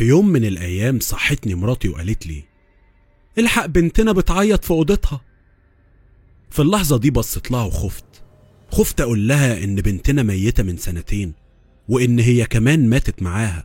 في يوم من الأيام صحتني مراتي وقالت لي الحق بنتنا بتعيط في أوضتها في اللحظة دي بصيت لها وخفت خفت أقول لها إن بنتنا ميتة من سنتين وإن هي كمان ماتت معاها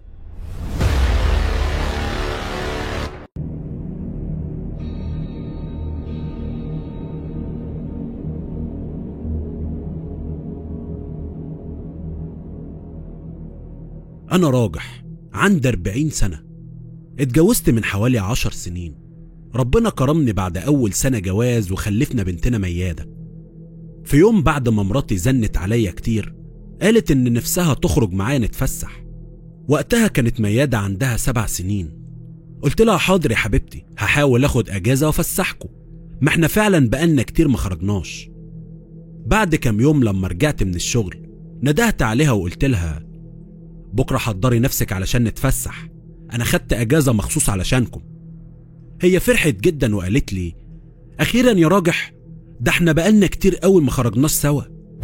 أنا راجح عندي 40 سنة اتجوزت من حوالي عشر سنين ربنا كرمني بعد أول سنة جواز وخلفنا بنتنا ميادة في يوم بعد ما مراتي زنت عليا كتير قالت إن نفسها تخرج معايا نتفسح وقتها كانت ميادة عندها سبع سنين قلت لها حاضر يا حبيبتي هحاول اخد اجازة وافسحكم ما احنا فعلا بقالنا كتير ما خرجناش بعد كام يوم لما رجعت من الشغل ندهت عليها وقلت لها بكرة حضري نفسك علشان نتفسح أنا خدت أجازة مخصوص علشانكم هي فرحت جدا وقالت لي أخيرا يا راجح ده احنا بقالنا كتير قوي ما خرجناش سوا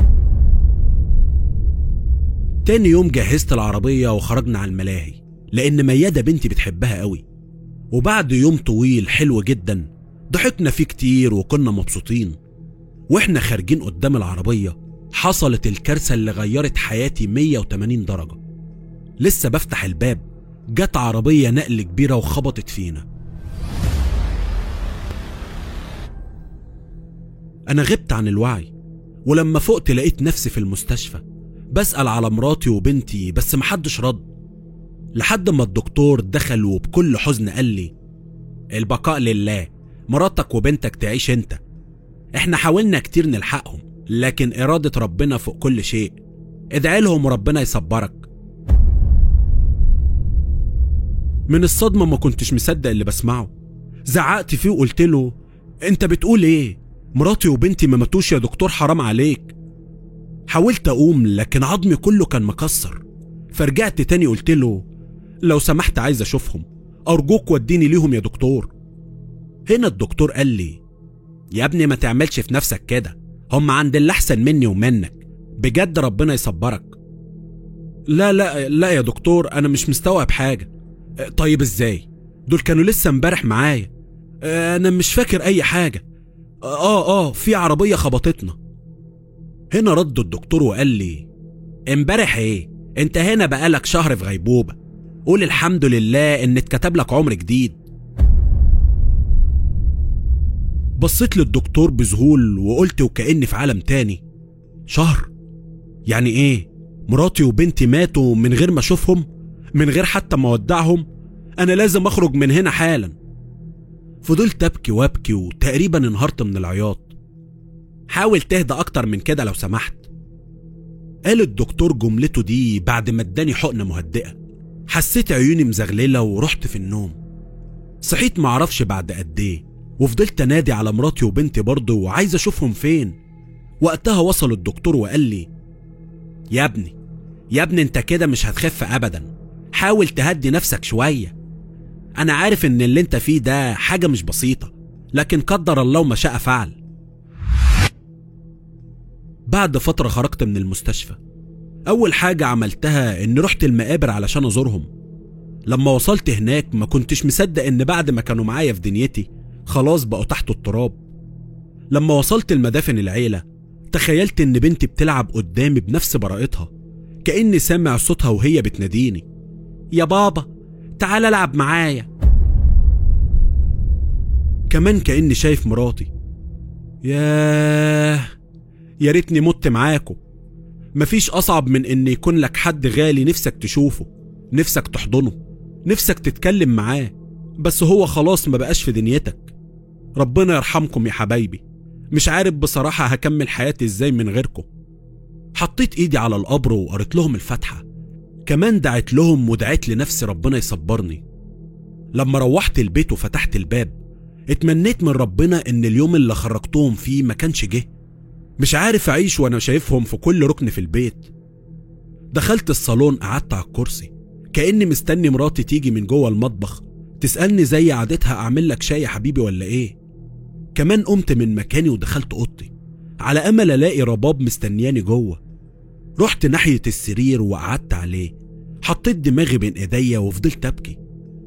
تاني يوم جهزت العربية وخرجنا على الملاهي لأن ميادة بنتي بتحبها قوي وبعد يوم طويل حلو جدا ضحكنا فيه كتير وكنا مبسوطين واحنا خارجين قدام العربية حصلت الكارثة اللي غيرت حياتي 180 درجة لسه بفتح الباب جت عربية نقل كبيرة وخبطت فينا أنا غبت عن الوعي ولما فقت لقيت نفسي في المستشفى بسأل على مراتي وبنتي بس محدش رد لحد ما الدكتور دخل وبكل حزن قال لي البقاء لله مراتك وبنتك تعيش انت احنا حاولنا كتير نلحقهم لكن إرادة ربنا فوق كل شيء ادعي لهم وربنا يصبرك من الصدمة ما كنتش مصدق اللي بسمعه زعقت فيه وقلت له انت بتقول ايه مراتي وبنتي ما ماتوش يا دكتور حرام عليك حاولت اقوم لكن عظمي كله كان مكسر فرجعت تاني قلت له لو سمحت عايز اشوفهم ارجوك وديني ليهم يا دكتور هنا الدكتور قال لي يا ابني ما تعملش في نفسك كده هم عند اللي احسن مني ومنك بجد ربنا يصبرك لا لا لا يا دكتور انا مش مستوعب حاجه طيب ازاي دول كانوا لسه امبارح معايا انا مش فاكر اي حاجه اه اه في عربيه خبطتنا هنا رد الدكتور وقال لي امبارح ايه انت هنا بقالك شهر في غيبوبه قول الحمد لله ان اتكتب لك عمر جديد بصيت للدكتور بذهول وقلت وكأني في عالم تاني شهر يعني ايه مراتي وبنتي ماتوا من غير ما اشوفهم من غير حتى ما اودعهم انا لازم اخرج من هنا حالا فضلت ابكي وابكي وتقريبا انهارت من العياط حاول تهدى اكتر من كده لو سمحت قال الدكتور جملته دي بعد ما اداني حقنه مهدئه حسيت عيوني مزغلله ورحت في النوم صحيت معرفش بعد قد ايه وفضلت انادي على مراتي وبنتي برضه وعايز اشوفهم فين وقتها وصل الدكتور وقال لي يا ابني يا ابني انت كده مش هتخف ابدا حاول تهدي نفسك شويه انا عارف ان اللي انت فيه ده حاجه مش بسيطه لكن قدر الله ما شاء فعل بعد فتره خرجت من المستشفى اول حاجه عملتها اني رحت المقابر علشان ازورهم لما وصلت هناك ما كنتش مصدق ان بعد ما كانوا معايا في دنيتي خلاص بقوا تحت التراب لما وصلت المدافن العيله تخيلت ان بنتي بتلعب قدامي بنفس براءتها كاني سامع صوتها وهي بتناديني يا بابا تعال العب معايا كمان كاني شايف مراتي ياه يا ريتني مت معاكم مفيش اصعب من ان يكون لك حد غالي نفسك تشوفه نفسك تحضنه نفسك تتكلم معاه بس هو خلاص ما بقاش في دنيتك ربنا يرحمكم يا حبايبي مش عارف بصراحة هكمل حياتي ازاي من غيركم حطيت ايدي على القبر وقريت لهم الفاتحة كمان دعيت لهم ودعيت لنفسي ربنا يصبرني لما روحت البيت وفتحت الباب اتمنيت من ربنا ان اليوم اللي خرجتهم فيه ما كانش جه مش عارف اعيش وانا شايفهم في كل ركن في البيت دخلت الصالون قعدت على الكرسي كاني مستني مراتي تيجي من جوه المطبخ تسالني زي عادتها اعمل لك شاي يا حبيبي ولا ايه كمان قمت من مكاني ودخلت اوضتي على امل الاقي رباب مستنياني جوه رحت ناحيه السرير وقعدت عليه حطيت دماغي بين ايديا وفضلت ابكي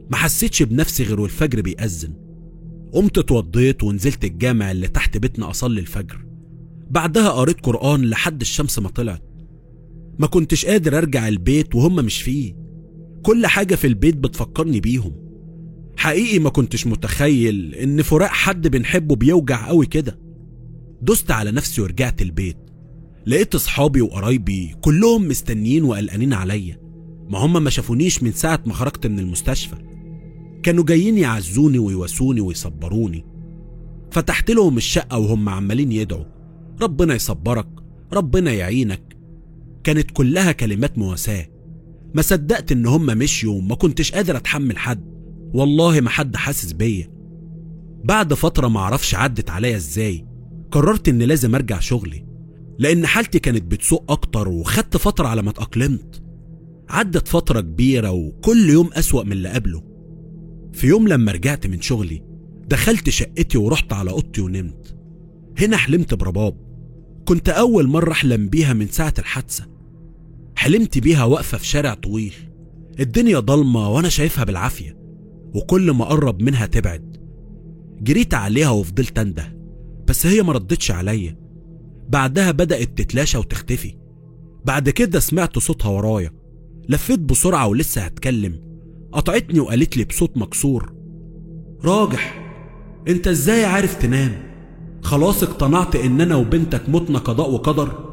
ما حسيتش بنفسي غير والفجر بيأذن قمت اتوضيت ونزلت الجامع اللي تحت بيتنا أصلي الفجر بعدها قريت قرآن لحد الشمس ما طلعت ما كنتش قادر أرجع البيت وهم مش فيه كل حاجة في البيت بتفكرني بيهم حقيقي ما كنتش متخيل إن فراق حد بنحبه بيوجع قوي كده دست على نفسي ورجعت البيت لقيت أصحابي وقرايبي كلهم مستنيين وقلقانين عليا ما هم ما شافونيش من ساعة ما خرجت من المستشفى كانوا جايين يعزوني ويواسوني ويصبروني فتحت لهم الشقة وهم عمالين يدعوا ربنا يصبرك ربنا يعينك كانت كلها كلمات مواساة ما صدقت ان هم مشيوا وما كنتش قادر اتحمل حد والله ما حد حاسس بيا بعد فترة معرفش عدت عليا ازاي قررت اني لازم ارجع شغلي لان حالتي كانت بتسوء اكتر وخدت فترة على ما اتأقلمت عدت فترة كبيرة وكل يوم أسوأ من اللي قبله في يوم لما رجعت من شغلي دخلت شقتي ورحت على اوضتي ونمت هنا حلمت برباب كنت أول مرة أحلم بيها من ساعة الحادثة حلمت بيها واقفة في شارع طويل الدنيا ضلمة وأنا شايفها بالعافية وكل ما أقرب منها تبعد جريت عليها وفضلت أنده بس هي ما ردتش عليا بعدها بدأت تتلاشى وتختفي بعد كده سمعت صوتها ورايا لفيت بسرعة ولسه هتكلم قطعتني وقالت لي بصوت مكسور راجح انت ازاي عارف تنام خلاص اقتنعت ان انا وبنتك متنا قضاء وقدر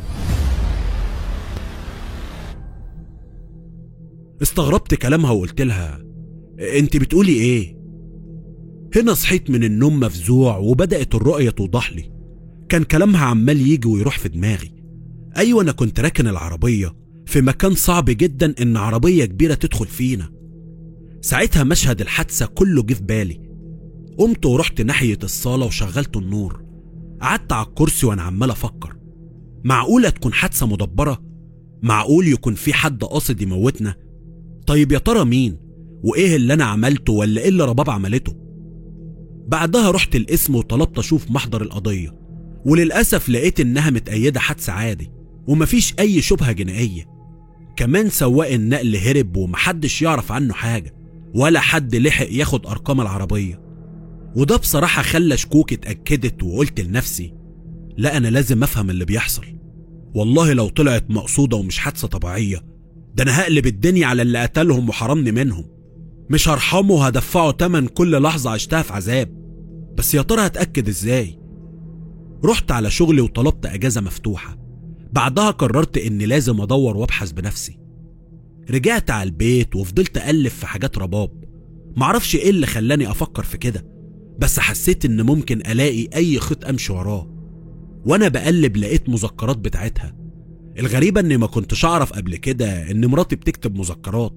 استغربت كلامها وقلت لها انت بتقولي ايه هنا صحيت من النوم مفزوع وبدأت الرؤية توضح لي كان كلامها عمال يجي ويروح في دماغي ايوه انا كنت راكن العربية في مكان صعب جدا ان عربية كبيرة تدخل فينا ساعتها مشهد الحادثة كله جه في بالي قمت ورحت ناحية الصالة وشغلت النور قعدت على الكرسي وانا عمال افكر معقولة تكون حادثة مدبرة معقول يكون في حد قاصد يموتنا طيب يا ترى مين وايه اللي انا عملته ولا ايه اللي رباب عملته بعدها رحت القسم وطلبت اشوف محضر القضية وللأسف لقيت انها متأيدة حادثة عادي ومفيش اي شبهة جنائية كمان سواق النقل هرب ومحدش يعرف عنه حاجة ولا حد لحق ياخد ارقام العربية وده بصراحة خلى شكوكي اتأكدت وقلت لنفسي لا أنا لازم أفهم اللي بيحصل والله لو طلعت مقصودة ومش حادثة طبيعية ده أنا هقلب الدنيا على اللي قتلهم وحرمني منهم مش هرحمه وهدفعه تمن كل لحظة عشتها في عذاب بس يا ترى هتأكد ازاي رحت على شغلي وطلبت أجازة مفتوحة بعدها قررت إني لازم أدور وأبحث بنفسي رجعت على البيت وفضلت ألف في حاجات رباب معرفش إيه اللي خلاني أفكر في كده بس حسيت إن ممكن ألاقي أي خيط أمشي وراه وأنا بقلب لقيت مذكرات بتاعتها الغريبة إني ما كنتش أعرف قبل كده إن مراتي بتكتب مذكرات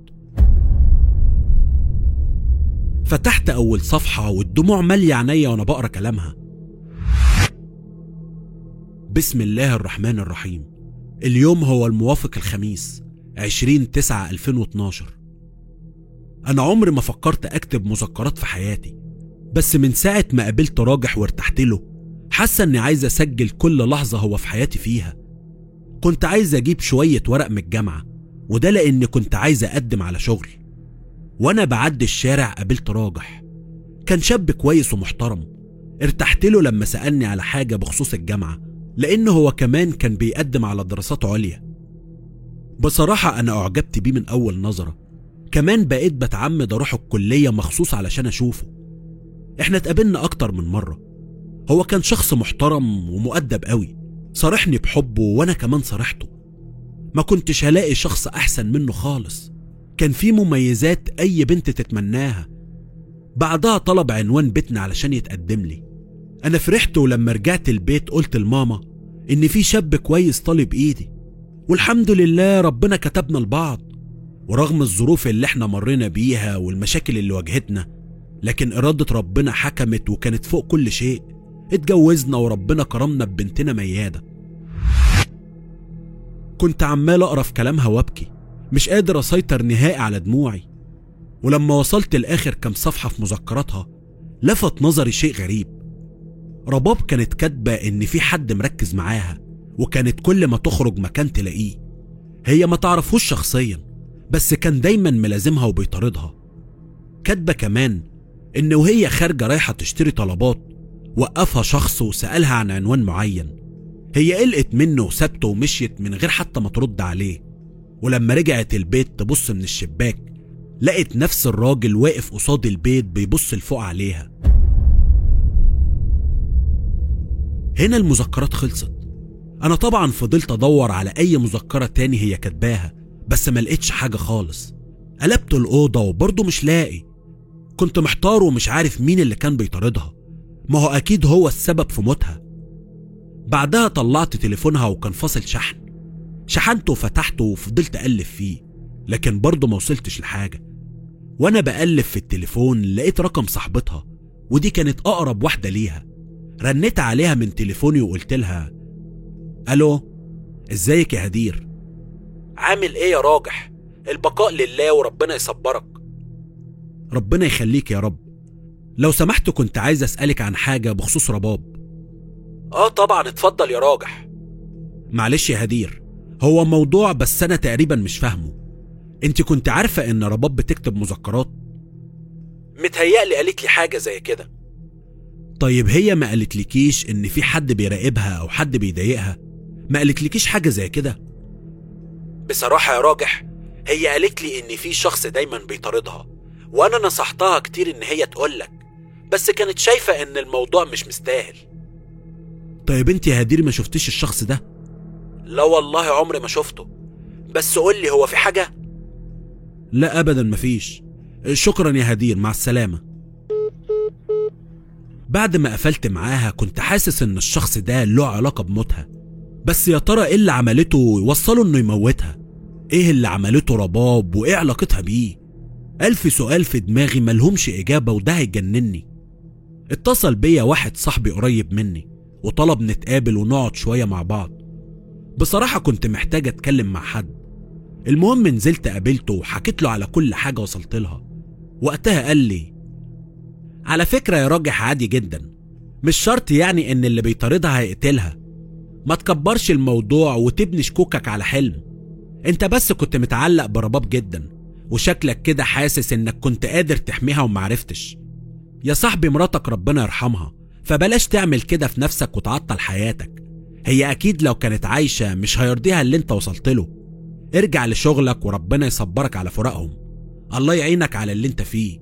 فتحت أول صفحة والدموع مالية عينيا وأنا بقرا كلامها بسم الله الرحمن الرحيم اليوم هو الموافق الخميس 20 9 2012 أنا عمري ما فكرت أكتب مذكرات في حياتي بس من ساعة ما قابلت راجح وارتحت له حاسة إني عايز أسجل كل لحظة هو في حياتي فيها كنت عايز أجيب شوية ورق من الجامعة وده لأني كنت عايز أقدم على شغل وأنا بعدي الشارع قابلت راجح كان شاب كويس ومحترم ارتحت له لما سألني على حاجة بخصوص الجامعة لأن هو كمان كان بيقدم على دراسات عليا بصراحة أنا أعجبت بيه من أول نظرة كمان بقيت بتعمد أروح الكلية مخصوص علشان أشوفه إحنا اتقابلنا أكتر من مرة هو كان شخص محترم ومؤدب قوي صارحني بحبه وأنا كمان صارحته ما كنتش هلاقي شخص أحسن منه خالص كان في مميزات أي بنت تتمناها بعدها طلب عنوان بيتنا علشان يتقدم لي أنا فرحت ولما رجعت البيت قلت لماما إن في شاب كويس طالب إيدي والحمد لله ربنا كتبنا لبعض ورغم الظروف اللي احنا مرينا بيها والمشاكل اللي واجهتنا لكن إرادة ربنا حكمت وكانت فوق كل شيء اتجوزنا وربنا كرمنا ببنتنا ميادة كنت عمال أقرا في كلامها وأبكي مش قادر أسيطر نهائي على دموعي ولما وصلت لآخر كام صفحة في مذكراتها لفت نظري شيء غريب رباب كانت كاتبة إن في حد مركز معاها وكانت كل ما تخرج مكان تلاقيه هي ما تعرفوش شخصيا بس كان دايما ملازمها وبيطاردها كاتبة كمان إن وهي خارجة رايحة تشتري طلبات وقفها شخص وسألها عن عنوان معين هي قلقت منه وسابته ومشيت من غير حتى ما ترد عليه ولما رجعت البيت تبص من الشباك لقت نفس الراجل واقف قصاد البيت بيبص لفوق عليها هنا المذكرات خلصت انا طبعا فضلت ادور على اي مذكره تاني هي كاتباها بس ما لقيتش حاجه خالص قلبت الاوضه وبرضه مش لاقي كنت محتار ومش عارف مين اللي كان بيطاردها ما هو اكيد هو السبب في موتها بعدها طلعت تليفونها وكان فاصل شحن شحنته وفتحته وفضلت اقلب فيه لكن برضه ما وصلتش لحاجه وانا بقلب في التليفون لقيت رقم صاحبتها ودي كانت اقرب واحده ليها رنيت عليها من تليفوني وقلت لها الو ازيك يا هدير عامل ايه يا راجح البقاء لله وربنا يصبرك ربنا يخليك يا رب لو سمحت كنت عايز اسالك عن حاجه بخصوص رباب اه طبعا اتفضل يا راجح معلش يا هدير هو موضوع بس انا تقريبا مش فاهمه انت كنت عارفه ان رباب بتكتب مذكرات متهيألي قالت لي حاجه زي كده طيب هي ما قالتلكيش ان في حد بيراقبها او حد بيضايقها ما قالتلكيش حاجه زي كده بصراحه يا راجح هي قالت لي ان في شخص دايما بيطاردها وانا نصحتها كتير ان هي تقولك بس كانت شايفه ان الموضوع مش مستاهل طيب انت يا هدير ما شفتيش الشخص ده لا والله عمري ما شفته بس قول لي هو في حاجه لا ابدا مفيش شكرا يا هدير مع السلامه بعد ما قفلت معاها كنت حاسس ان الشخص ده له علاقه بموتها بس يا ترى ايه اللي عملته يوصله انه يموتها ايه اللي عملته رباب وايه علاقتها بيه الف سؤال في دماغي ملهمش اجابه وده هيجنني اتصل بيا واحد صاحبي قريب مني وطلب نتقابل ونقعد شويه مع بعض بصراحه كنت محتاج اتكلم مع حد المهم نزلت قابلته وحكيت له على كل حاجه وصلت لها وقتها قال لي على فكره يا راجح عادي جدا مش شرط يعني ان اللي بيطاردها هيقتلها ما تكبرش الموضوع وتبني شكوكك على حلم انت بس كنت متعلق برباب جدا وشكلك كده حاسس انك كنت قادر تحميها ومعرفتش يا صاحبي مراتك ربنا يرحمها فبلاش تعمل كده في نفسك وتعطل حياتك هي اكيد لو كانت عايشة مش هيرضيها اللي انت وصلت له ارجع لشغلك وربنا يصبرك على فراقهم الله يعينك على اللي انت فيه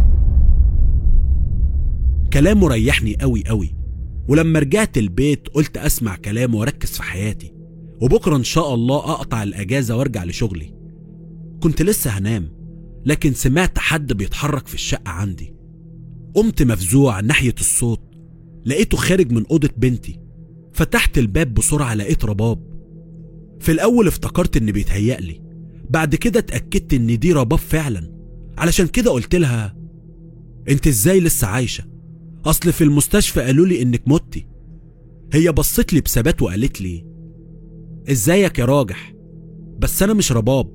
كلامه ريحني قوي قوي ولما رجعت البيت قلت اسمع كلامه واركز في حياتي وبكره ان شاء الله اقطع الاجازه وارجع لشغلي كنت لسه هنام لكن سمعت حد بيتحرك في الشقه عندي قمت مفزوع ناحيه الصوت لقيته خارج من اوضه بنتي فتحت الباب بسرعه لقيت رباب في الاول افتكرت ان بيتهيألي بعد كده اتاكدت ان دي رباب فعلا علشان كده قلت لها انت ازاي لسه عايشه اصل في المستشفى قالوا لي انك متي هي بصت لي بثبات وقالت لي ازيك يا راجح بس انا مش رباب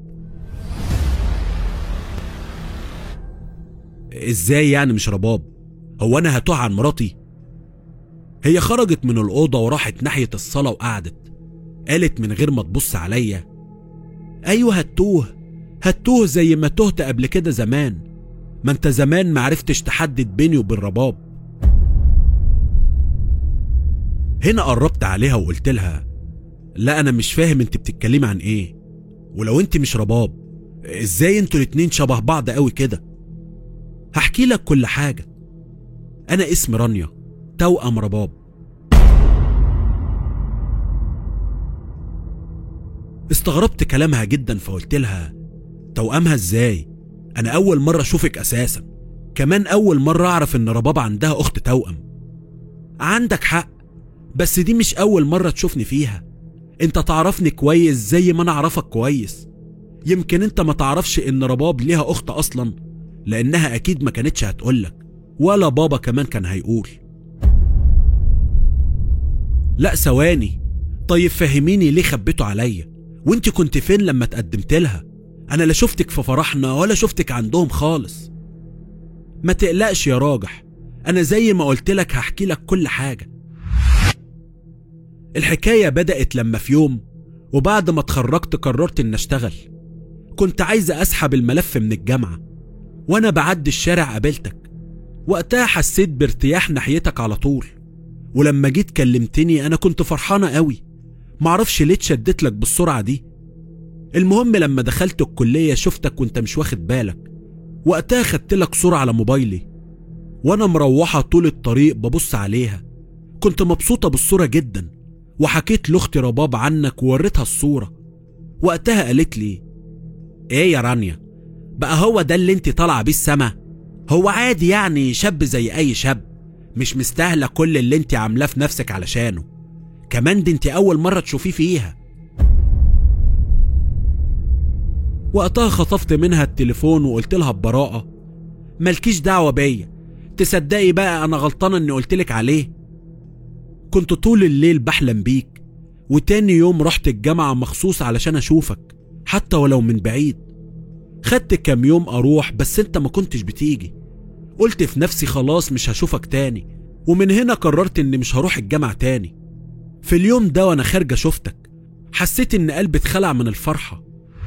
ازاي يعني مش رباب هو انا هتوه عن مراتي هي خرجت من الاوضه وراحت ناحيه الصاله وقعدت قالت من غير ما تبص عليا ايوه هتوه هتوه زي ما تهت قبل كده زمان ما انت زمان معرفتش تحدد بيني وبين رباب هنا قربت عليها وقلت لها لا انا مش فاهم انت بتتكلمي عن ايه ولو انت مش رباب ازاي انتوا الاتنين شبه بعض قوي كده هحكي لك كل حاجه انا اسم رانيا توأم رباب استغربت كلامها جدا فقلت لها توأمها ازاي انا اول مرة اشوفك اساسا كمان اول مرة اعرف ان رباب عندها اخت توأم عندك حق بس دي مش اول مرة تشوفني فيها انت تعرفني كويس زي ما انا اعرفك كويس يمكن انت ما تعرفش ان رباب ليها اخت اصلا لانها اكيد ما كانتش هتقولك ولا بابا كمان كان هيقول لا ثواني طيب فهميني ليه خبيته عليا وانت كنت فين لما تقدمت لها انا لا شفتك في فرحنا ولا شفتك عندهم خالص ما تقلقش يا راجح انا زي ما قلت لك هحكي لك كل حاجه الحكايه بدات لما في يوم وبعد ما اتخرجت قررت ان اشتغل كنت عايز اسحب الملف من الجامعه وانا بعدي الشارع قابلتك وقتها حسيت بارتياح ناحيتك على طول ولما جيت كلمتني انا كنت فرحانة قوي معرفش ليه اتشدت لك بالسرعة دي المهم لما دخلت الكلية شفتك وانت مش واخد بالك وقتها خدت لك صورة على موبايلي وانا مروحة طول الطريق ببص عليها كنت مبسوطة بالصورة جدا وحكيت لاختي رباب عنك ووريتها الصورة وقتها قالت لي ايه يا رانيا بقى هو ده اللي انت طالعة بيه السما هو عادي يعني شاب زي اي شاب مش مستاهلة كل اللي انت عاملاه في نفسك علشانه كمان دي انت اول مرة تشوفيه فيها وقتها خطفت منها التليفون وقلت لها ببراءة مالكيش دعوة بيا تصدقي بقى انا غلطانة اني قلتلك عليه كنت طول الليل بحلم بيك وتاني يوم رحت الجامعة مخصوص علشان اشوفك حتى ولو من بعيد خدت كام يوم اروح بس انت ما كنتش بتيجي قلت في نفسي خلاص مش هشوفك تاني ومن هنا قررت اني مش هروح الجامعة تاني في اليوم ده وانا خارجة شفتك حسيت ان قلبي اتخلع من الفرحة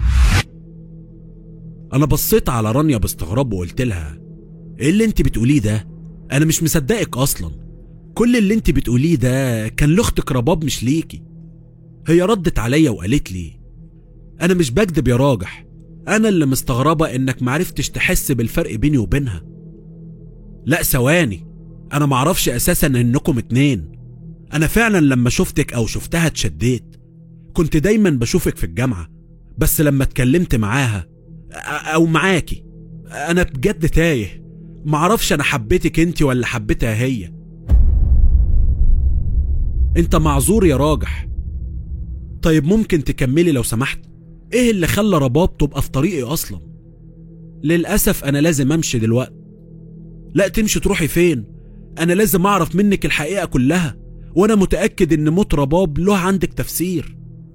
انا بصيت على رانيا باستغراب وقلت لها ايه اللي انت بتقوليه ده انا مش مصدقك اصلا كل اللي انت بتقوليه ده كان لاختك رباب مش ليكي هي ردت عليا وقالت لي انا مش بكدب يا راجح انا اللي مستغربة انك معرفتش تحس بالفرق بيني وبينها لا ثواني انا معرفش اساسا انكم اتنين انا فعلا لما شفتك او شفتها اتشديت كنت دايما بشوفك في الجامعة بس لما اتكلمت معاها او معاكي انا بجد تايه معرفش انا حبيتك انت ولا حبيتها هي انت معذور يا راجح طيب ممكن تكملي لو سمحت ايه اللي خلى رباب تبقى في طريقي اصلا للاسف انا لازم امشي دلوقتي لا تمشي تروحي فين انا لازم اعرف منك الحقيقه كلها وانا متاكد ان موت رباب له عندك تفسير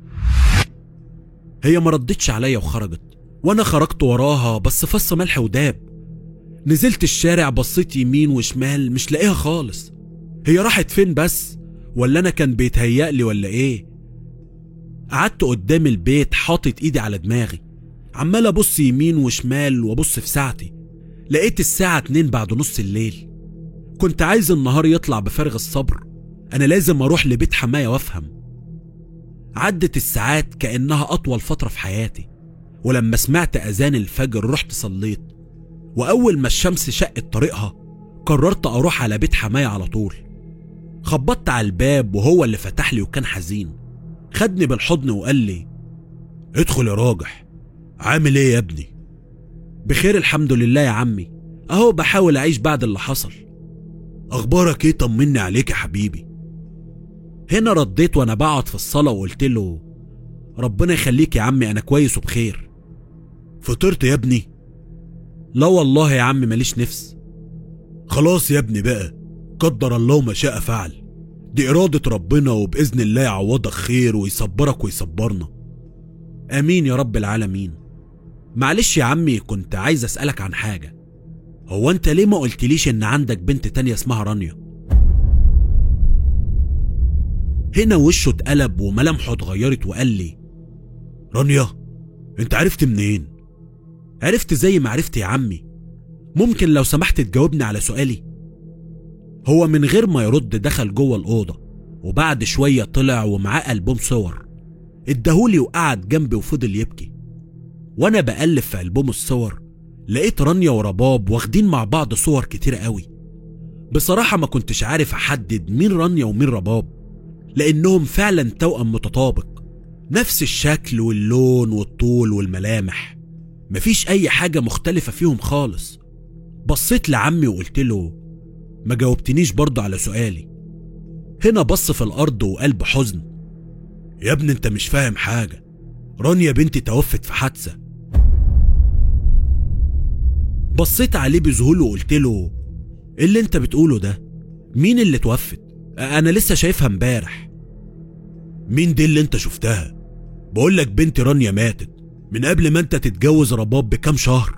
هي ما ردتش عليا وخرجت وانا خرجت وراها بس فص ملح وداب نزلت الشارع بصيت يمين وشمال مش لاقيها خالص هي راحت فين بس ولا انا كان بيتهيألي ولا ايه قعدت قدام البيت حاطط ايدي على دماغي عمال ابص يمين وشمال وابص في ساعتي لقيت الساعة اتنين بعد نص الليل كنت عايز النهار يطلع بفارغ الصبر انا لازم اروح لبيت حماية وافهم عدت الساعات كأنها أطول فترة في حياتي ولما سمعت أذان الفجر رحت صليت وأول ما الشمس شقت طريقها قررت أروح على بيت حماية على طول خبطت على الباب وهو اللي فتح لي وكان حزين خدني بالحضن وقال لي ادخل يا راجح عامل ايه يا ابني بخير الحمد لله يا عمي اهو بحاول اعيش بعد اللي حصل اخبارك ايه طمني عليك يا حبيبي هنا رديت وانا بقعد في الصلاة وقلت له ربنا يخليك يا عمي انا كويس وبخير فطرت يا ابني لا والله يا عم ماليش نفس خلاص يا ابني بقى قدر الله ما شاء فعل دي إرادة ربنا وبإذن الله يعوضك خير ويصبرك ويصبرنا آمين يا رب العالمين معلش يا عمي كنت عايز أسألك عن حاجة هو أنت ليه ما قلتليش إن عندك بنت تانية اسمها رانيا هنا وشه اتقلب وملامحه اتغيرت وقال لي رانيا انت عرفت منين عرفت زي ما عرفت يا عمي ممكن لو سمحت تجاوبني على سؤالي هو من غير ما يرد دخل جوه الأوضة وبعد شوية طلع ومعاه ألبوم صور اداهولي وقعد جنبي وفضل يبكي وانا بقلب في ألبوم الصور لقيت رانيا ورباب واخدين مع بعض صور كتير قوي بصراحة ما كنتش عارف أحدد مين رانيا ومين رباب لأنهم فعلا توأم متطابق نفس الشكل واللون والطول والملامح مفيش أي حاجة مختلفة فيهم خالص بصيت لعمي وقلت له ما جاوبتنيش برضه على سؤالي هنا بص في الأرض وقال بحزن يا ابني انت مش فاهم حاجة رانيا بنتي توفت في حادثة بصيت عليه بذهول وقلت له ايه اللي انت بتقوله ده مين اللي توفت انا لسه شايفها امبارح مين دي اللي انت شفتها بقول لك بنتي رانيا ماتت من قبل ما انت تتجوز رباب بكام شهر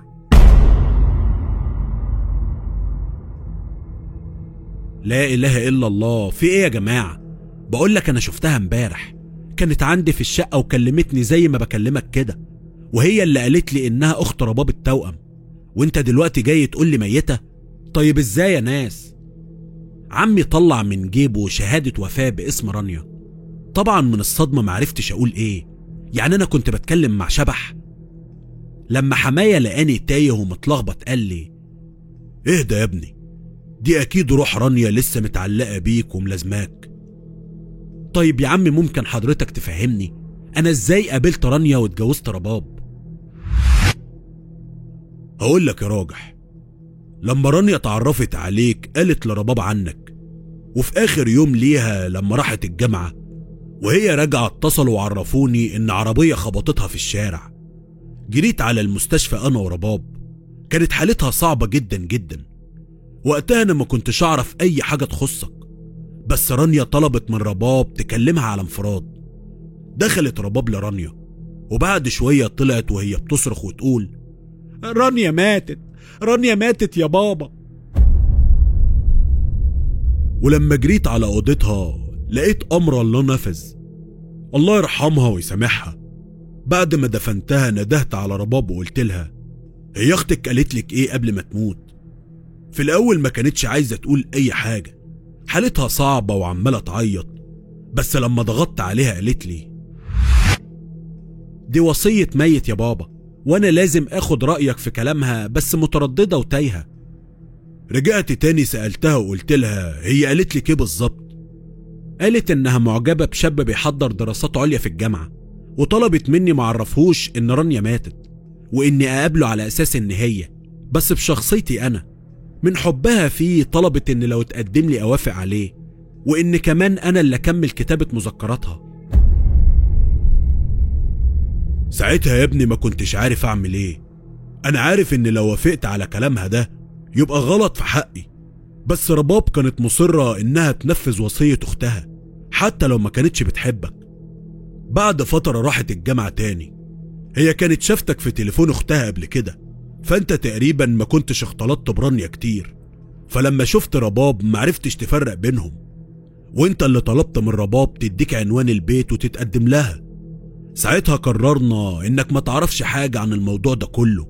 لا اله الا الله في ايه يا جماعه بقول لك انا شفتها امبارح كانت عندي في الشقه وكلمتني زي ما بكلمك كده وهي اللي قالت لي انها اخت رباب التوأم وانت دلوقتي جاي تقول لي ميتة طيب ازاي يا ناس عمي طلع من جيبه شهادة وفاة باسم رانيا طبعا من الصدمة معرفتش اقول ايه يعني انا كنت بتكلم مع شبح لما حماية لقاني تايه ومتلخبط قال لي اهدى يا ابني دي اكيد روح رانيا لسه متعلقة بيك وملازماك طيب يا عم ممكن حضرتك تفهمني انا ازاي قابلت رانيا واتجوزت رباب هقول لك يا راجح لما رانيا اتعرفت عليك قالت لرباب عنك وفي اخر يوم ليها لما راحت الجامعة وهي راجعة اتصلوا وعرفوني ان عربية خبطتها في الشارع جريت على المستشفى انا ورباب كانت حالتها صعبة جدا جدا وقتها انا ما كنتش اعرف اي حاجة تخصك بس رانيا طلبت من رباب تكلمها على انفراد دخلت رباب لرانيا وبعد شوية طلعت وهي بتصرخ وتقول رانيا ماتت رانيا ماتت يا بابا ولما جريت على اوضتها لقيت امر الله نفذ الله يرحمها ويسامحها بعد ما دفنتها ندهت على رباب وقلت لها هي اختك قالت لك ايه قبل ما تموت في الاول ما كانتش عايزه تقول اي حاجه حالتها صعبه وعماله تعيط بس لما ضغطت عليها قالت لي دي وصيه ميت يا بابا وانا لازم اخد رايك في كلامها بس متردده وتايهه رجعت تاني سالتها وقلت لها هي قالت لك ايه بالظبط قالت انها معجبه بشاب بيحضر دراسات عليا في الجامعه وطلبت مني معرفهوش ان رانيا ماتت واني اقابله على اساس ان هي بس بشخصيتي انا من حبها فيه طلبت ان لو تقدم لي اوافق عليه وان كمان انا اللي اكمل كتابه مذكراتها ساعتها يا ابني ما كنتش عارف اعمل ايه انا عارف ان لو وافقت على كلامها ده يبقى غلط في حقي بس رباب كانت مصرة انها تنفذ وصية اختها حتى لو ما كانتش بتحبك بعد فترة راحت الجامعة تاني هي كانت شافتك في تليفون اختها قبل كده فانت تقريبا ما كنتش اختلطت برانيا كتير فلما شفت رباب معرفتش تفرق بينهم وانت اللي طلبت من رباب تديك عنوان البيت وتتقدم لها ساعتها قررنا انك ما تعرفش حاجة عن الموضوع ده كله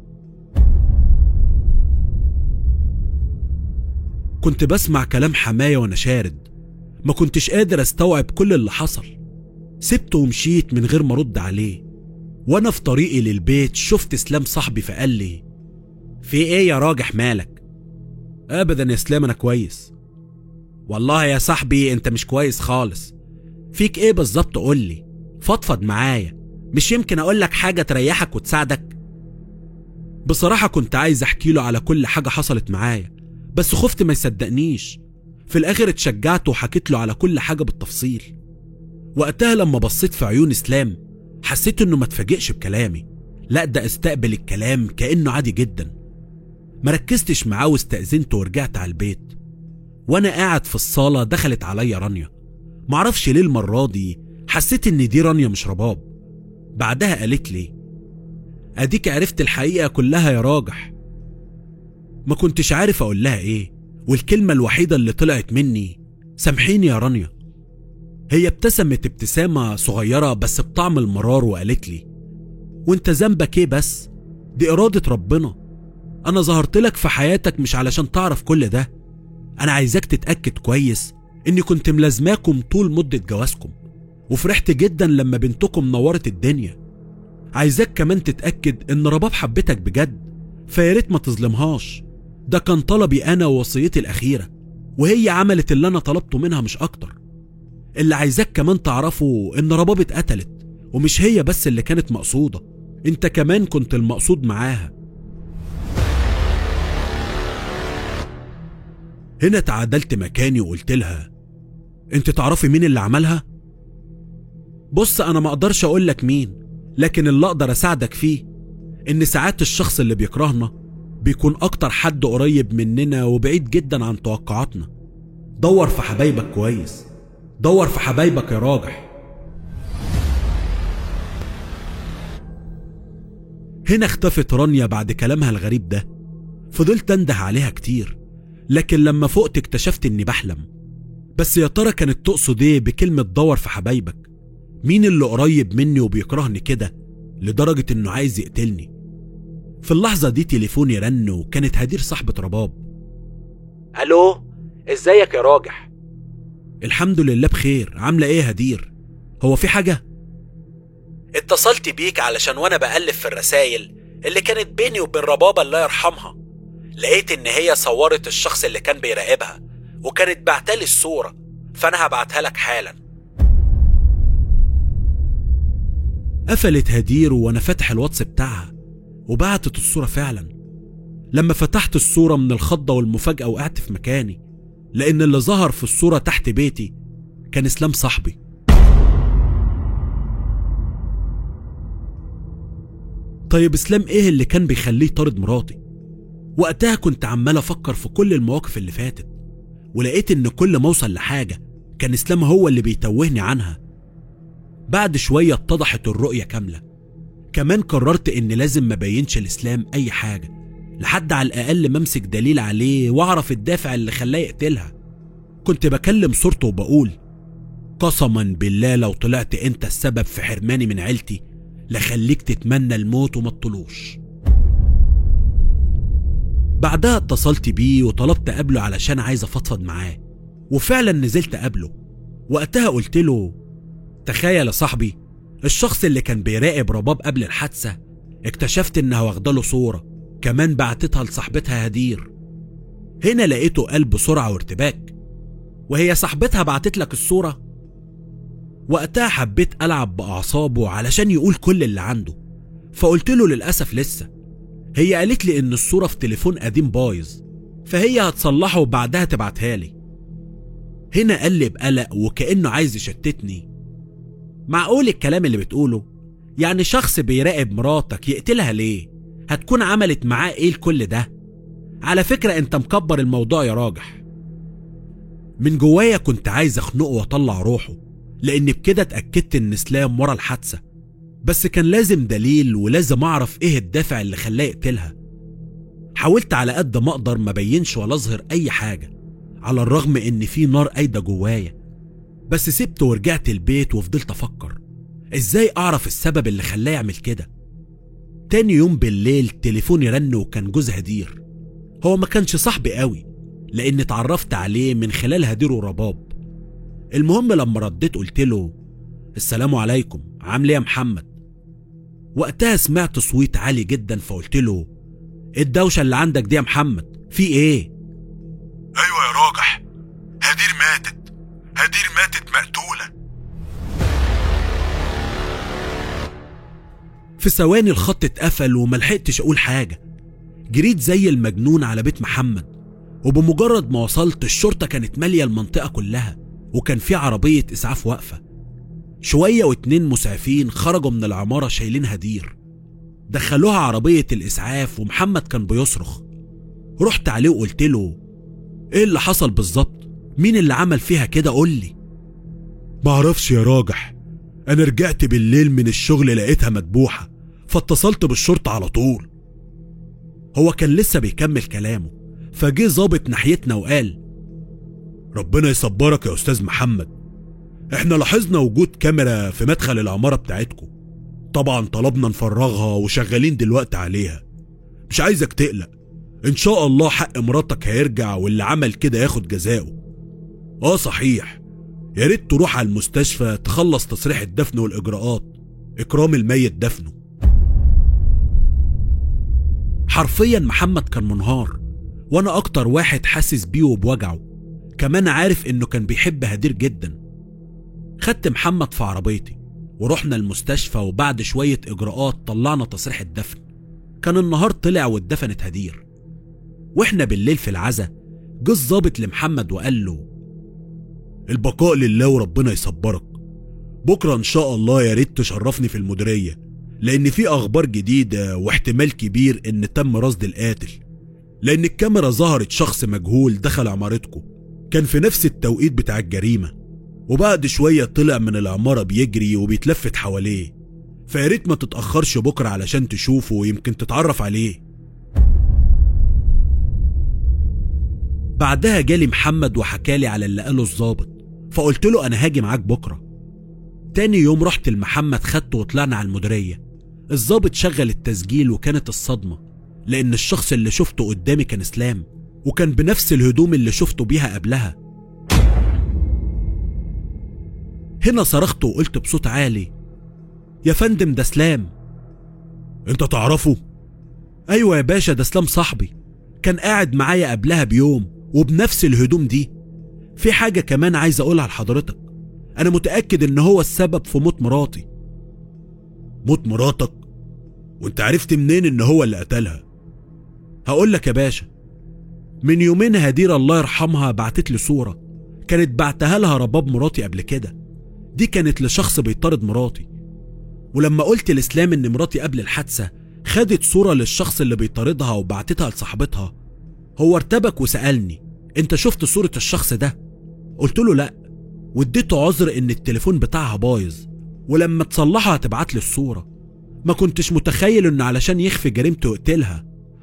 كنت بسمع كلام حماية وانا شارد ما كنتش قادر استوعب كل اللي حصل سبته ومشيت من غير ما ارد عليه وانا في طريقي للبيت شفت اسلام صاحبي فقال لي في ايه يا راجح مالك ابدا يا اسلام انا كويس والله يا صاحبي انت مش كويس خالص فيك ايه بالظبط قول لي فضفض معايا مش يمكن اقول لك حاجه تريحك وتساعدك بصراحه كنت عايز احكي له على كل حاجه حصلت معايا بس خفت ما يصدقنيش في الاخر اتشجعت وحكيت له على كل حاجه بالتفصيل وقتها لما بصيت في عيون اسلام حسيت انه ما اتفاجئش بكلامي لا ده استقبل الكلام كانه عادي جدا مركزتش معاه واستأذنت ورجعت على البيت وانا قاعد في الصالة دخلت عليا رانيا معرفش ليه المرة دي حسيت ان دي رانيا مش رباب بعدها قالت لي اديك عرفت الحقيقة كلها يا راجح ما كنتش عارف اقول لها ايه والكلمة الوحيدة اللي طلعت مني سامحيني يا رانيا هي ابتسمت ابتسامة صغيرة بس بطعم المرار وقالت لي وانت ذنبك ايه بس دي إرادة ربنا أنا ظهرت لك في حياتك مش علشان تعرف كل ده أنا عايزاك تتأكد كويس إني كنت ملازماكم طول مدة جوازكم وفرحت جدا لما بنتكم نورت الدنيا عايزاك كمان تتأكد إن رباب حبتك بجد فياريت ما تظلمهاش ده كان طلبي أنا ووصيتي الأخيرة وهي عملت اللي أنا طلبته منها مش أكتر اللي عايزاك كمان تعرفه إن رباب اتقتلت ومش هي بس اللي كانت مقصودة انت كمان كنت المقصود معاها هنا تعادلت مكاني وقلت لها انت تعرفي مين اللي عملها بص انا ما اقدرش اقول لك مين لكن اللي اقدر اساعدك فيه ان ساعات الشخص اللي بيكرهنا بيكون اكتر حد قريب مننا وبعيد جدا عن توقعاتنا دور في حبايبك كويس دور في حبايبك يا راجح هنا اختفت رانيا بعد كلامها الغريب ده فضلت انده عليها كتير لكن لما فقت اكتشفت اني بحلم بس يا ترى كانت تقصد ايه بكلمة دور في حبايبك مين اللي قريب مني وبيكرهني كده لدرجة انه عايز يقتلني في اللحظة دي تليفوني رن وكانت هدير صاحبة رباب ألو ازيك يا راجح الحمد لله بخير عاملة ايه يا هدير هو في حاجة اتصلت بيك علشان وانا بقلب في الرسايل اللي كانت بيني وبين ربابة الله يرحمها لقيت ان هي صورت الشخص اللي كان بيراقبها وكانت بعتلي الصورة فانا هبعتها لك حالا قفلت هدير وانا فاتح الواتس بتاعها وبعتت الصورة فعلا لما فتحت الصورة من الخضة والمفاجأة وقعت في مكاني لأن اللي ظهر في الصورة تحت بيتي كان إسلام صاحبي طيب إسلام إيه اللي كان بيخليه طارد مراتي وقتها كنت عمال أفكر في كل المواقف اللي فاتت ولقيت إن كل ما أوصل لحاجة كان إسلام هو اللي بيتوهني عنها بعد شوية اتضحت الرؤية كاملة كمان قررت إن لازم ما بينش الإسلام أي حاجة لحد على الأقل ما امسك دليل عليه وأعرف الدافع اللي خلاه يقتلها كنت بكلم صورته وبقول قسما بالله لو طلعت أنت السبب في حرماني من عيلتي لخليك تتمنى الموت وما تطلوش بعدها اتصلت بيه وطلبت قبله علشان عايز افضفض معاه وفعلا نزلت قبله وقتها قلت له تخيل يا صاحبي الشخص اللي كان بيراقب رباب قبل الحادثة اكتشفت انها واخده له صورة كمان بعتتها لصاحبتها هدير هنا لقيته قلب بسرعة وارتباك وهي صاحبتها بعتت لك الصورة وقتها حبيت ألعب بأعصابه علشان يقول كل اللي عنده فقلت له للأسف لسه هي قالت لي إن الصورة في تليفون قديم بايظ فهي هتصلحه وبعدها تبعتها لي هنا قال لي بقلق وكأنه عايز يشتتني معقول الكلام اللي بتقوله يعني شخص بيراقب مراتك يقتلها ليه هتكون عملت معاه ايه الكل ده على فكرة انت مكبر الموضوع يا راجح من جوايا كنت عايز اخنقه واطلع روحه لان بكده اتأكدت ان اسلام ورا الحادثة بس كان لازم دليل ولازم اعرف ايه الدافع اللي خلاه يقتلها حاولت على قد ما اقدر ما بينش ولا اظهر اي حاجة على الرغم ان في نار قايدة جوايا بس سبت ورجعت البيت وفضلت افكر ازاي اعرف السبب اللي خلاه يعمل كده تاني يوم بالليل تليفوني رن وكان جوز هدير هو ما كانش صاحبي قوي لان اتعرفت عليه من خلال هدير ورباب المهم لما رديت قلت له السلام عليكم عامل ايه يا محمد وقتها سمعت صويت عالي جدا فقلت له ايه الدوشه اللي عندك دي يا محمد في ايه ايوه يا راجح هدير ماتت هدير ماتت مقتوله في ثواني الخط اتقفل وملحقتش اقول حاجه جريت زي المجنون على بيت محمد وبمجرد ما وصلت الشرطه كانت ماليه المنطقه كلها وكان في عربيه اسعاف واقفه شويه واتنين مسعفين خرجوا من العماره شايلين هدير دخلوها عربيه الاسعاف ومحمد كان بيصرخ رحت عليه وقلت له ايه اللي حصل بالظبط مين اللي عمل فيها كده قول لي معرفش يا راجح انا رجعت بالليل من الشغل لقيتها مدبوحه فاتصلت بالشرطه على طول هو كان لسه بيكمل كلامه فجه ظابط ناحيتنا وقال ربنا يصبرك يا استاذ محمد احنا لاحظنا وجود كاميرا في مدخل العماره بتاعتكم طبعا طلبنا نفرغها وشغالين دلوقتي عليها مش عايزك تقلق ان شاء الله حق مراتك هيرجع واللي عمل كده ياخد جزاؤه اه صحيح يا ريت تروح على المستشفى تخلص تصريح الدفن والاجراءات اكرام الميت دفنه حرفيا محمد كان منهار وانا اكتر واحد حاسس بيه وبوجعه كمان عارف انه كان بيحب هدير جدا خدت محمد في عربيتي ورحنا المستشفى وبعد شوية إجراءات طلعنا تصريح الدفن كان النهار طلع واتدفنت هدير واحنا بالليل في العزا جه الظابط لمحمد وقال له البقاء لله وربنا يصبرك بكرة إن شاء الله يا ريت تشرفني في المديرية لأن في أخبار جديدة واحتمال كبير إن تم رصد القاتل لأن الكاميرا ظهرت شخص مجهول دخل عمارتكم كان في نفس التوقيت بتاع الجريمة وبعد شوية طلع من العمارة بيجري وبيتلفت حواليه فياريت ما تتأخرش بكرة علشان تشوفه ويمكن تتعرف عليه بعدها جالي محمد وحكالي على اللي قاله الظابط فقلت له انا هاجي معاك بكره تاني يوم رحت لمحمد خدته وطلعنا على المديريه الظابط شغل التسجيل وكانت الصدمه لأن الشخص اللي شفته قدامي كان إسلام وكان بنفس الهدوم اللي شفته بيها قبلها هنا صرخت وقلت بصوت عالي يا فندم ده اسلام انت تعرفه ايوه يا باشا ده اسلام صاحبي كان قاعد معايا قبلها بيوم وبنفس الهدوم دي في حاجه كمان عايز اقولها لحضرتك انا متاكد ان هو السبب في موت مراتي موت مراتك وانت عرفت منين ان هو اللي قتلها هقول لك يا باشا من يومين هدير الله يرحمها بعتت لي صوره كانت بعتها لها رباب مراتي قبل كده دي كانت لشخص بيطارد مراتي ولما قلت لاسلام ان مراتي قبل الحادثه خدت صوره للشخص اللي بيطاردها وبعتتها لصاحبتها هو ارتبك وسالني انت شفت صوره الشخص ده قلت له لا واديته عذر ان التليفون بتاعها بايظ ولما تصلحها هتبعت لي الصوره ما كنتش متخيل انه علشان يخفي جريمته يقتلها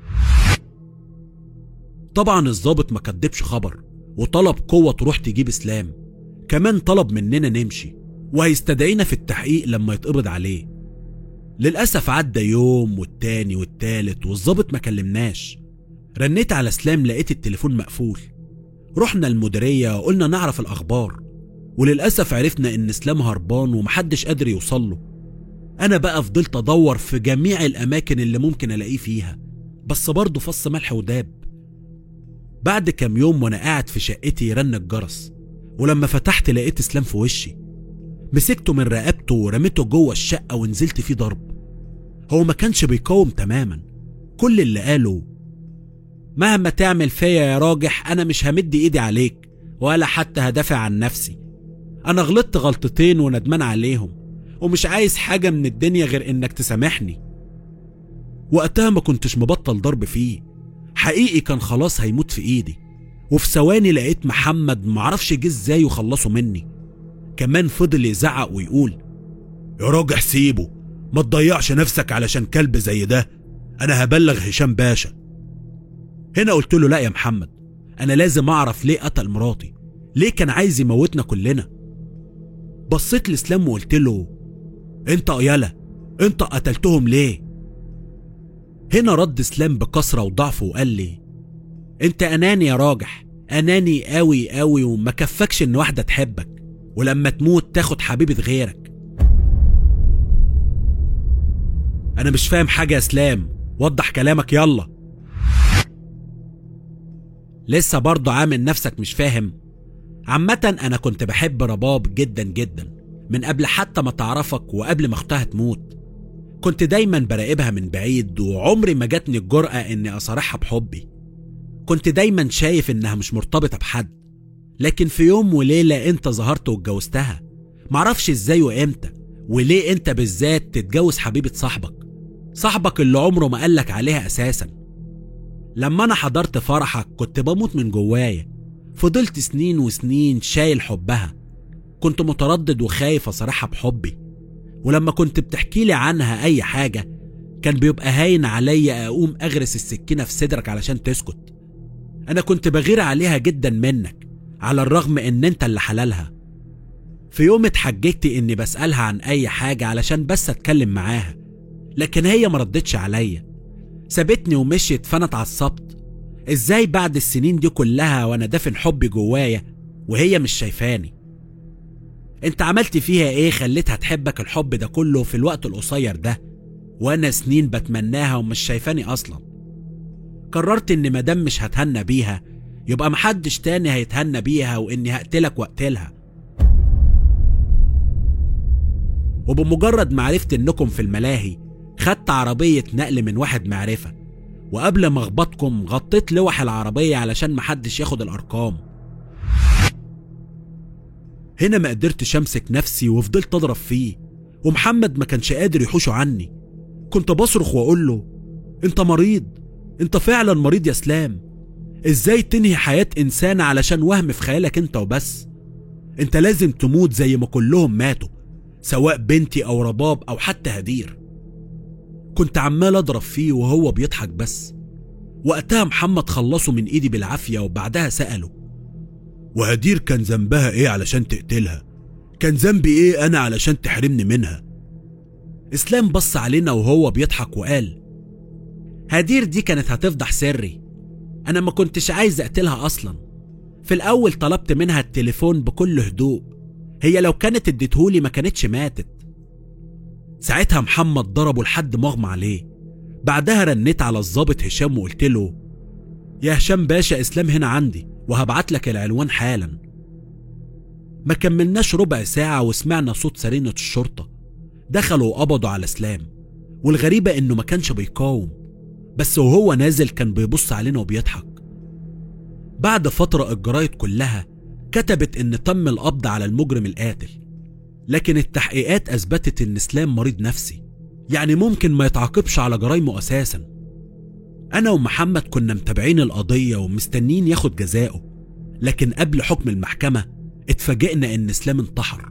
طبعا الضابط ما كدبش خبر وطلب قوه تروح تجيب اسلام كمان طلب مننا نمشي وهيستدعينا في التحقيق لما يتقبض عليه للأسف عدى يوم والتاني والتالت والظابط ما كلمناش رنيت على سلام لقيت التليفون مقفول رحنا المديرية وقلنا نعرف الأخبار وللأسف عرفنا إن سلام هربان ومحدش قادر يوصله أنا بقى فضلت أدور في جميع الأماكن اللي ممكن ألاقيه فيها بس برضه فص ملح وداب بعد كام يوم وأنا قاعد في شقتي رن الجرس ولما فتحت لقيت سلام في وشي مسكته من رقبته ورميته جوه الشقة ونزلت فيه ضرب هو ما كانش بيقاوم تماما كل اللي قاله مهما تعمل فيا يا راجح أنا مش همد إيدي عليك ولا حتى هدافع عن نفسي أنا غلطت غلطتين وندمان عليهم ومش عايز حاجة من الدنيا غير إنك تسامحني وقتها ما كنتش مبطل ضرب فيه حقيقي كان خلاص هيموت في إيدي وفي ثواني لقيت محمد معرفش جه ازاي وخلصه مني كمان فضل يزعق ويقول يا راجح سيبه ما تضيعش نفسك علشان كلب زي ده انا هبلغ هشام باشا هنا قلت له لا يا محمد انا لازم اعرف ليه قتل مراتي ليه كان عايز يموتنا كلنا بصيت لاسلام وقلت له انت يالا انت قتلتهم ليه هنا رد اسلام بكسرة وضعف وقال لي انت اناني يا راجح اناني قوي قوي وما كفكش ان واحدة تحبك ولما تموت تاخد حبيبة غيرك انا مش فاهم حاجة يا اسلام وضح كلامك يلا لسه برضه عامل نفسك مش فاهم عامة انا كنت بحب رباب جدا جدا من قبل حتى ما تعرفك وقبل ما اختها تموت كنت دايما براقبها من بعيد وعمري ما جاتني الجرأة اني اصارحها بحبي كنت دايما شايف انها مش مرتبطة بحد لكن في يوم وليلة انت ظهرت واتجوزتها معرفش ازاي وامتى وليه انت بالذات تتجوز حبيبة صاحبك صاحبك اللي عمره ما قالك عليها اساسا لما انا حضرت فرحك كنت بموت من جوايا فضلت سنين وسنين شايل حبها كنت متردد وخايف اصارحها بحبي ولما كنت بتحكي لي عنها اي حاجة كان بيبقى هاين عليا اقوم اغرس السكينة في صدرك علشان تسكت انا كنت بغير عليها جدا منك على الرغم ان انت اللي حلالها في يوم اتحججت اني بسألها عن اي حاجة علشان بس اتكلم معاها لكن هي مردتش عليا سابتني ومشيت فانا اتعصبت ازاي بعد السنين دي كلها وانا دافن حبي جوايا وهي مش شايفاني انت عملت فيها ايه خليتها تحبك الحب ده كله في الوقت القصير ده وانا سنين بتمناها ومش شايفاني اصلا قررت ان مادام مش هتهنى بيها يبقى محدش تاني هيتهنى بيها واني هقتلك واقتلها وبمجرد ما عرفت انكم في الملاهي خدت عربية نقل من واحد معرفة وقبل ما اخبطكم غطيت لوح العربية علشان محدش ياخد الارقام هنا ما قدرتش امسك نفسي وفضلت اضرب فيه ومحمد ما كانش قادر يحوشه عني كنت بصرخ واقول له انت مريض انت فعلا مريض يا اسلام ازاي تنهي حياة انسان علشان وهم في خيالك انت وبس انت لازم تموت زي ما كلهم ماتوا سواء بنتي او رباب او حتى هدير كنت عمال اضرب فيه وهو بيضحك بس وقتها محمد خلصه من ايدي بالعافية وبعدها سأله وهدير كان ذنبها ايه علشان تقتلها كان ذنبي ايه انا علشان تحرمني منها اسلام بص علينا وهو بيضحك وقال هدير دي كانت هتفضح سري انا ما كنتش عايز اقتلها اصلا في الاول طلبت منها التليفون بكل هدوء هي لو كانت اديتهولي ما كانتش ماتت ساعتها محمد ضربه لحد مغمى عليه بعدها رنيت على الضابط هشام وقلت له يا هشام باشا اسلام هنا عندي وهبعت لك العنوان حالا ما كملناش ربع ساعة وسمعنا صوت سرينة الشرطة دخلوا وقبضوا على اسلام والغريبة انه ما كانش بيقاوم بس وهو نازل كان بيبص علينا وبيضحك بعد فترة الجرايد كلها كتبت ان تم القبض على المجرم القاتل لكن التحقيقات اثبتت ان اسلام مريض نفسي يعني ممكن ما يتعاقبش على جرايمه اساسا انا ومحمد كنا متابعين القضية ومستنين ياخد جزاؤه لكن قبل حكم المحكمة اتفاجئنا ان اسلام انتحر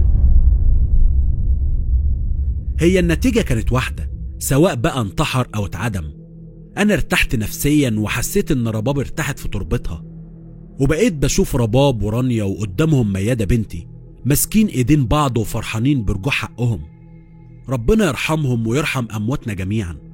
هي النتيجة كانت واحدة سواء بقى انتحر او اتعدم انا ارتحت نفسيا وحسيت ان رباب ارتاحت في تربتها وبقيت بشوف رباب ورانيا وقدامهم ميادة بنتي ماسكين ايدين بعض وفرحانين برجوع حقهم ربنا يرحمهم ويرحم امواتنا جميعا